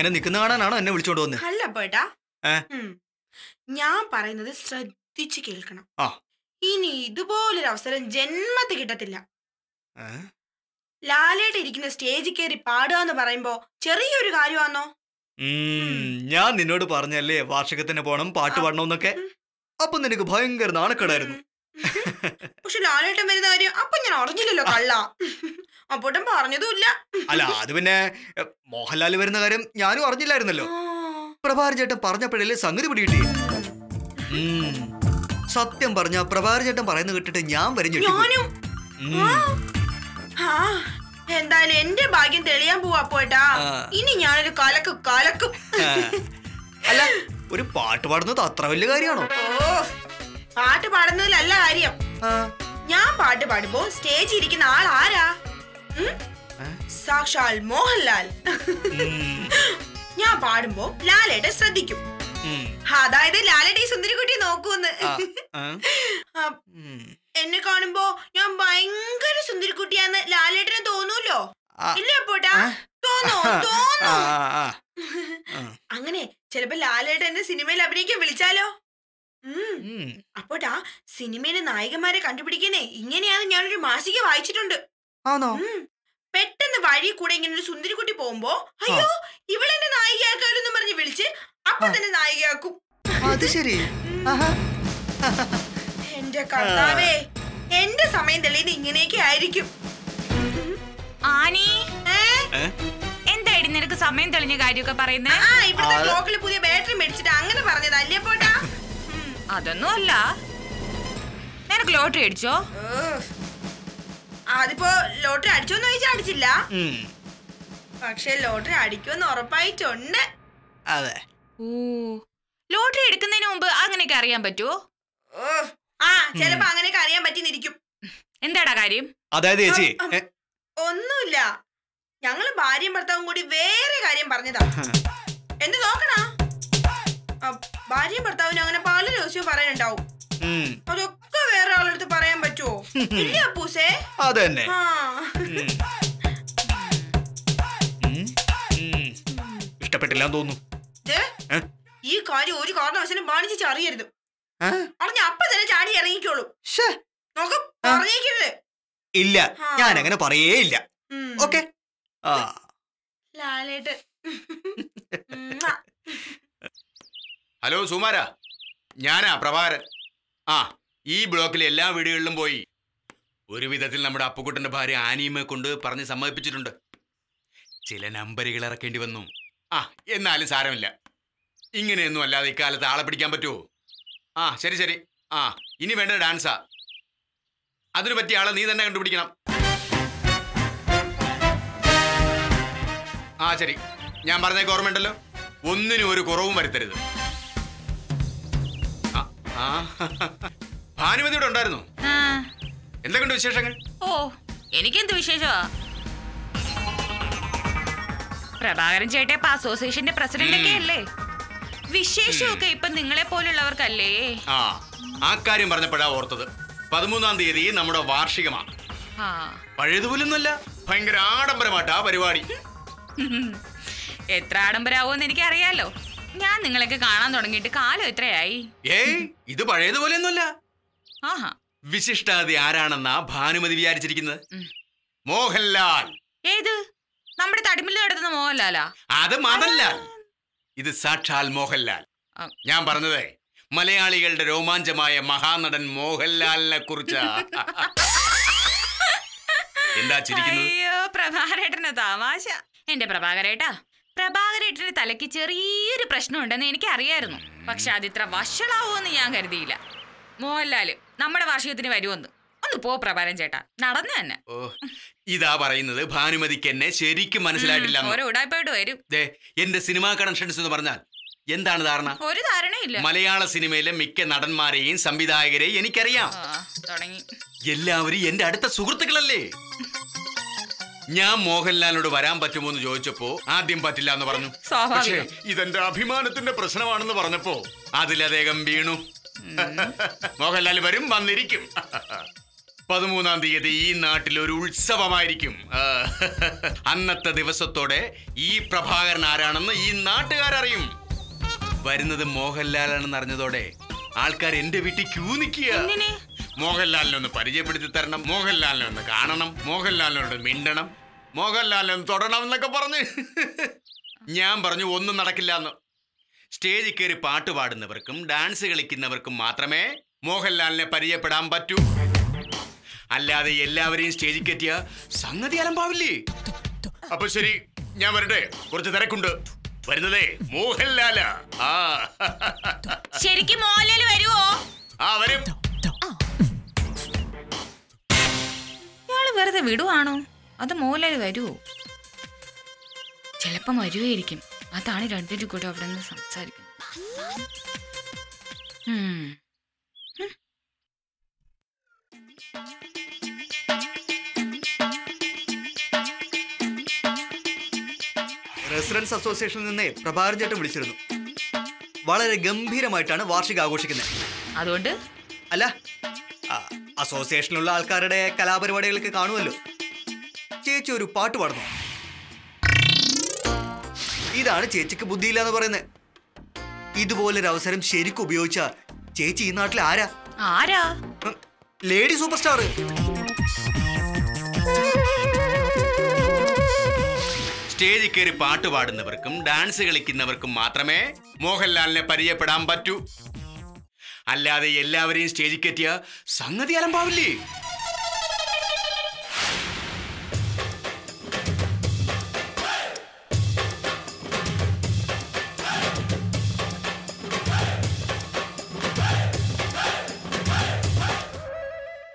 ഇങ്ങനെ നിൽക്കുന്ന കാണാനാണോ എന്നെ വിളിച്ചോണ്ട് വന്നത് അല്ല പേട്ടാ ഏ? ഉം. ഞാൻ പറയുന്നത് ശ്രദ്ധിച്ച് കേൾക്കണം ആ. ഇനി ഇതുപോലൊരു അവസരം ജന്മത്തിൽ കിട്ടത്തില്ല ഏ? ലാലേട്ട് ഇരിക്കുന്ന സ്റ്റേജിൽ കയറി പാടുക എന്ന് പറയുമ്പോ ചെറിയൊരു കാര്യമാണോ ഉം, ഞാൻ നിന്നോട് പറഞ്ഞല്ലേ വാർഷികത്തിന് പോണം പാട്ട് ആ. പാടണമെന്നൊക്കെ അപ്പൊ നിനക്ക് ഭയങ്കര നാണക്കേടായിരുന്നു പക്ഷെ ലാലേട്ടൻ വരുന്ന കാര്യം അപ്പൊ ഞാൻ അറിഞ്ഞില്ലല്ലോ കള്ള അപ്പോട്ടും പറഞ്ഞതുമില്ല അല്ല അത് പിന്നെ എ, മോഹൻലാൽ വരുന്ന കാര്യം ഞാനും അറിഞ്ഞില്ലായിരുന്നല്ലോ ആ. പ്രഭാകരൻ ചേട്ടൻ പറഞ്ഞപ്പോഴല്ലേ സംഗതി പിടികിട്ടി ഉം. സത്യം പറഞ്ഞ പ്രഭാകരൻ ചേട്ടൻ പറയുന്നത് കേട്ടിട്ട് ഞാൻ വരെ ഞെട്ടിപ്പോയി. ഞാനും ഉം. ആ. ആ എന്തായാലും എന്റെ ഭാഗ്യം തെളിയാൻ പോവാ പോട്ടാ ആ. ഇനി ഞാനൊരു കലക്കും കലക്കും ആ. അല്ല ഒരു പാട്ട് പാടുന്നത് അത്ര വലിയ കാര്യമാണോ ഓ പാട്ട് പാടുന്നതിലല്ല കാര്യം ഞാൻ പാട്ട് പാടുമ്പോ സ്റ്റേജിൽ ഇരിക്കുന്ന ആൾ ആരാ ഉം? ഏ? സാക്ഷാൽ മോഹൻലാൽ ഞാൻ പാടുമ്പോ ലാലേട്ട ശ്രദ്ധിക്കും അതായത് ലാലേട്ട ഈ സുന്ദരിക്കുട്ടി നോക്കൂന്ന് ആ, എന്നെ കാണുമ്പോ ഞാൻ ഭയങ്കര സുന്ദരിക്കുട്ടിയാന്ന് ലാലേട്ടന് തോന്നൂല്ലോ ഇല്ല പോട്ടാ തോന്നോ തോന്നോ അങ്ങനെ ചിലപ്പോ ലാലേട്ട എന്നെ സിനിമയിൽ അഭിനയിക്കാൻ വിളിച്ചാലോ ഉം അപ്പോട്ടാ സിനിമയിലെ നായികന്മാരെ കണ്ടുപിടിക്കുന്നേ ഇങ്ങനെയാണ് ഞാനൊരു മാസിക വായിച്ചിട്ടുണ്ട് ആണോ ഉം. പെട്ടെന്ന് വഴി കൂടെ ഇങ്ങനെ ഒരു സുന്ദരിക്കുട്ടി പോകുമ്പോ അയ്യോ ഇവളെന്നെ നായികയാക്കാലെന്ന് പറഞ്ഞ് വിളിച്ച് അപ്പൊ തന്നെ നായികയാക്കും അത് ശരി ആഹാ. എന്റെ കർത്താവേ എന്റെ സമയം തെളിയുന്നത് ഇങ്ങനെയൊക്കെ ആയിരിക്കും ആനി ഏ? ഏ? എന്തായി നിനക്ക് സമയം തെളിഞ്ഞ കാര്യമൊക്കെ പറയുന്നേ ആ ഇവിടുത്തെ അത്- ക്ലോക്കിൽ പുതിയ ബാറ്ററി മേടിച്ചിട്ട് അങ്ങനെ പറഞ്ഞത് അല്ലേ പോട്ടാ ഉം. അതൊന്നും അല്ല നിനക്ക് ലോട്ടറി അടിച്ചോ ഓ. അതിപ്പോ ലോട്ടറി അടിച്ചോന്ന് ചോദിച്ചാൽ അടിച്ചില്ല ഉം. പക്ഷെ ലോട്ടറി അടിക്കുമെന്ന് ഉറപ്പായിട്ടുണ്ട് അതെ ഓ ലോട്ടറി എടുക്കുന്നതിന് മുമ്പ് അങ്ങനെയൊക്കെ അറിയാൻ പറ്റുമോ ഓ ആ ചിലപ്പോ അങ്ങനെയൊക്കെ അറിയാൻ പറ്റിന്നിരിക്കും എന്താടാ കാര്യം അതായത് ചേച്ചി അം, ഏ, ഒന്നുമില്ല ഞങ്ങള് ഭാര്യയും ഭർത്താവും കൂടി വേറെ കാര്യം പറഞ്ഞതാ എന്ത് നോക്കണ ഭാര്യയും ഭർത്താവിനും അങ്ങനെ പല രഹസ്യവും പറയാനുണ്ടാവും ഉം. അതൊക്കെ വേറെ ആളടുത്ത് പറയാൻ പറ്റുമോ ഇല്ല അപ്പൂസേ അത് തന്നെ ആ ഉം. ഉം. ഉം. ഇഷ്ടപ്പെട്ടില്ലാന്ന് തോന്നുന്നു ദേ, ഏ? ഈ കാര്യം ഒരു കാരണവശാലും ബാണിച്ച് അറിയരുത് ആ? അറിഞ്ഞ അപ്പൊ തന്നെ ചാടി ഇറങ്ങിക്കോളൂ ശ്ശേ. നോക്ക് പറഞ്ഞേക്കരുത് ഇല്ല ആ. ഞാൻ അങ്ങനെ പറയേ ഇല്ല ഉം. ഓക്കെ ആ ലാലേട്ട് ഉം. ഹലോ സുമാര ഞാനാ പ്രഭാകരൻ ആ ഈ ബ്ലോക്കിലെ എല്ലാ വീടുകളിലും പോയി ഒരു വിധത്തിൽ നമ്മുടെ അപ്പുക്കുട്ടന്റെ ഭാര്യ ആനിയമ്മയെ കൊണ്ട് പറഞ്ഞ് സമ്മതിപ്പിച്ചിട്ടുണ്ട് ചില നമ്പറുകൾ ഇറക്കേണ്ടി വന്നു ആ എന്നാലും സാരമില്ല ഇങ്ങനെയൊന്നും അല്ലാതെ ഇക്കാലത്ത് ആളെ പിടിക്കാൻ പറ്റുമോ ആ ശരി ശരി ആ ഇനി വേണ്ട ഡാൻസാ അതിനു പറ്റിയ ആളെ നീ തന്നെ കണ്ടുപിടിക്കണം ആ ശരി ഞാൻ പറഞ്ഞേക്ക് ഓർമ്മയുണ്ടല്ലോ ഒന്നിനും ഒരു കുറവും വരുത്തരുത് ആ, ആ ഭാനുമതി ഇവിടെ ഉണ്ടായിരുന്നു ആ, എന്തൊക്കെയുണ്ട് വിശേഷങ്ങൾ ഓ എനിക്കെന്ത് വിശേഷമാ പ്രഭാകരൻ ചേട്ടൻ ഇപ്പൊ അസോസിയേഷന്റെ പ്രസിഡന്റ് ഒക്കെ അല്ലേ വിശേഷമൊക്കെ ഇപ്പൊ നിങ്ങളെ പോലുള്ളവർക്കല്ലേ ആ ആ കാര്യം പറഞ്ഞപ്പോഴാ ഓർത്തത് പതിമൂന്നാം തീയതി നമ്മുടെ വാർഷികമാണ് ആ പഴയതുപോലൊന്നുമല്ല ഭയങ്കര ആഡംബരമായിട്ടാ പരിപാടി എത്ര ആഡംബരാവോന്ന് എനിക്ക് അറിയാലോ ഞാൻ നിങ്ങളൊക്കെ കാണാൻ തുടങ്ങിയിട്ട് കാലം എത്രയായി ഏയ് ഇത് പഴയതുപോലെയൊന്നുമല്ല ആഹാ വിശിഷ്ടാതി ആരാണെന്നാ ഭാനുമതി വിചാരിച്ചിരിക്കുന്നത് ഉം. മോഹൻലാൽ ഏത് നമ്മുടെ തടിമിൽ നടത്തുന്ന മോഹൻലാലാ അത് മദൻലാൽ ഇത് സാക്ഷാൽ മോഹൻലാൽ ആ. ഞാൻ പറഞ്ഞത് മലയാളികളുടെ രോമാഞ്ചമായ മഹാനടൻ മോഹൻലാലിനെ കുറിച്ചാ എന്താ ചിരിക്കുന്നത് അയ്യോ പ്രഭാകരേട്ടന് തമാശ എന്റെ പ്രഭാകരേട്ടാ പ്രഭാകരേട്ടന്റെ തലയ്ക്ക് ചെറിയൊരു പ്രശ്നമുണ്ടെന്ന് എനിക്ക് അറിയായിരുന്നു പക്ഷെ അതിത്ര വഷളാവുമെന്ന് ഞാൻ കരുതിയില്ല മോഹൻലാല് നമ്മുടെ വാർഷികത്തിന് വരുമെന്ന് ഒന്ന് പോ പ്രഭാകരൻ ചേട്ടാ നടന്നു തന്നെ ഓ ഇതാ പറയുന്നത് ഭാനുമതിക്ക് എന്നെ ശരിക്കും മനസ്സിലായിട്ടില്ല എന്ന്. ഓരോ ഉടായ്പായിട്ട് വരും ദേ എന്റെ സിനിമാ കണക്ഷൻസ് എന്ന് പറഞ്ഞാൽ എന്താണ് ധാരണ ഒരു ധാരണയില്ല മലയാള സിനിമയിലെ മിക്ക നടന്മാരെയും സംവിധായകരെയും എനിക്കറിയാം ആ, തുടങ്ങി എല്ലാവരും എന്റെ അടുത്ത സുഹൃത്തുക്കളല്ലേ ഞാൻ മോഹൻലാലിനോട് വരാൻ പറ്റുമോ എന്ന് ചോദിച്ചപ്പോ ആദ്യം പറ്റില്ല എന്ന് പറഞ്ഞു പക്ഷേ സ്വാഭാവികം ഇതെന്റെ അഭിമാനത്തിന്റെ പ്രശ്നമാണെന്ന് പറഞ്ഞപ്പോ അതിൽ അദ്ദേഹം വീണു മോഹൻലാൽ വരും വന്നിരിക്കും പതിമൂന്നാം തീയതി ഈ നാട്ടിൽ ഒരു ഉത്സവമായിരിക്കും ആ, അന്നത്തെ ദിവസത്തോടെ ഈ പ്രഭാകരൻ ആരാണെന്ന് ഈ നാട്ടുകാരറിയും വരുന്നത് മോഹൻലാലാണെന്ന് അറിഞ്ഞതോടെ ആൾക്കാർ എന്റെ വീട്ടിൽ ക്യൂ നിൽക്കുക എന്തിന്? മോഹൻലാലിനെ ഒന്ന് പരിചയപ്പെടുത്തി തരണം മോഹൻലാലിനെ ഒന്ന് കാണണം മോഹൻലാലിനോട് മിണ്ടണം മോഹൻലാലിനെ ഒന്ന് തൊടണം എന്നൊക്കെ പറഞ്ഞ് ഞാൻ പറഞ്ഞു ഒന്നും നടക്കില്ല എന്ന് സ്റ്റേജിൽ കയറി പാട്ട് പാടുന്നവർക്കും ഡാൻസ് കളിക്കുന്നവർക്കും മാത്രമേ മോഹൻലാലിനെ പരിചയപ്പെടാൻ പറ്റൂ അല്ലാതെ എല്ലാവരെയും സ്റ്റേജിൽ കയറ്റിയ സംഗതി അലമ്പാവില്ലേ അപ്പൊ ശരി ഞാൻ വരട്ടെ കുറച്ച് തിരക്കുണ്ട് വരുന്നതേ മോഹൻലാല ആ ശരിക്കും മോഹൻലാൽ വരുവോ ആ വരും ഇയാള് വെറുതെ വിടുവാണോ അത് മോഹൻലാൽ വരുവോ ചിലപ്പം വരുമായിരിക്കും അതാണ് രണ്ടുപേരും കൂടെ അവിടെ നിന്ന് സംസാരിക്കുന്നത് ഉം. റെസിഡൻസ് അസോസിയേഷനിൽ നിന്ന് പ്രഭാകരൻ ചേട്ടൻ വിളിച്ചിരുന്നു വളരെ ഗംഭീരമായിട്ടാണ് വാർഷിക ആഘോഷിക്കുന്നത് അതുകൊണ്ട് അല്ല ആ, അസോസിയേഷനിലുള്ള ആൾക്കാരുടെ കലാപരിപാടികളൊക്കെ കാണുമല്ലോ ചേച്ചി ഒരു പാട്ട് പാടുന്നു ഇതാണ് ചേച്ചിക്ക് ബുദ്ധിയില്ല എന്ന് പറയുന്നത് ഇതുപോലൊരു അവസരം ശരിക്കും ഉപയോഗിച്ച ചേച്ചി ഈ നാട്ടിൽ ആരാ ആരാ ഉം, ലേഡി സൂപ്പർ സ്റ്റാർ സ്റ്റേജിൽ കയറി പാട്ട് പാടുന്നവർക്കും ഡാൻസ് കളിക്കുന്നവർക്കും മാത്രമേ മോഹൻലാലിനെ പരിചയപ്പെടാൻ പറ്റൂ അല്ലാതെ എല്ലാവരെയും സ്റ്റേജിൽ കയറ്റിയ സംഗതി അലമ്പാവില്ലേ